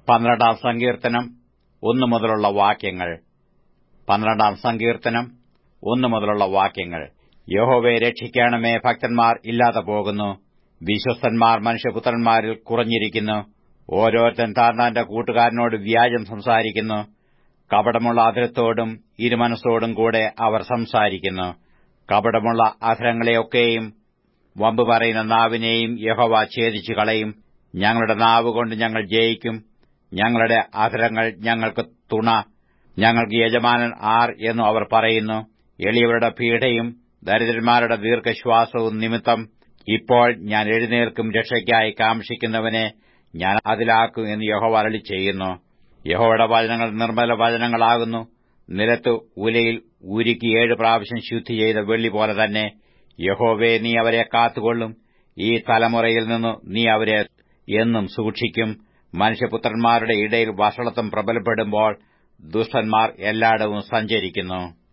പന്ത്രണ്ടാം സങ്കീർത്തനം ഒന്നു മുതലുള്ള വാക്യങ്ങൾ പന്ത്രണ്ടാം സങ്കീർത്തനം ഒന്നു മുതലുള്ള വാക്യങ്ങൾ യഹോവയെ രക്ഷിക്കണമേ ഭക്തന്മാർ ഇല്ലാതെ പോകുന്നു വിശ്വസ്തന്മാർ മനുഷ്യപുത്രന്മാരിൽ കുറഞ്ഞിരിക്കുന്നു ഓരോരുത്തൻ താൻ തന്റെ കൂട്ടുകാരനോട് വ്യാജം സംസാരിക്കുന്നു കപടമുള്ള അധരത്തോടും ഇരുമനസ്സോടും കൂടെ അവർ സംസാരിക്കുന്നു കപടമുള്ള അധരങ്ങളെയൊക്കെയും വമ്പ് പറയുന്ന നാവിനെയും യഹോവ ഛേദിച്ചു കളയും ഞങ്ങളുടെ നാവ് കൊണ്ട് ഞങ്ങൾ ജയിക്കും ഞങ്ങളുടെ അധരങ്ങൾ ഞങ്ങൾക്ക് തുണ ഞങ്ങൾക്ക് യജമാനൻ ആർ എന്നു അവർ പറയുന്നു എളിയവരുടെ പീഡയും ദരിദ്രന്മാരുടെ ദീർഘശ്വാസവും നിമിത്തം ഇപ്പോൾ ഞാൻ എഴുന്നേൽക്കും രക്ഷയ്ക്കായി കാംക്ഷിക്കുന്നവനെ ഞാൻ അതിലാക്കും എന്ന് യഹോവ അരളി ചെയ്യുന്നു യഹോയുടെ വചനങ്ങൾ നിർമ്മല വചനങ്ങളാകുന്നു നിലത്ത് ഉലയിൽ ഉരുക്കി ഏഴ് പ്രാവശ്യം ശുദ്ധി ചെയ്ത വെള്ളി പോലെ തന്നെ യഹോവേ നീ അവരെ കാത്തുകൊള്ളും ഈ തലമുറയിൽ നിന്നു നീ അവരെ എന്നും സൂക്ഷിക്കും മനുഷ്യപുത്രന്മാരുടെ ഇടയിൽ വഷളത്വം പ്രബലപ്പെടുമ്പോൾ ദുഷ്ടന്മാർ എല്ലായിടവും സഞ്ചരിക്കുന്നു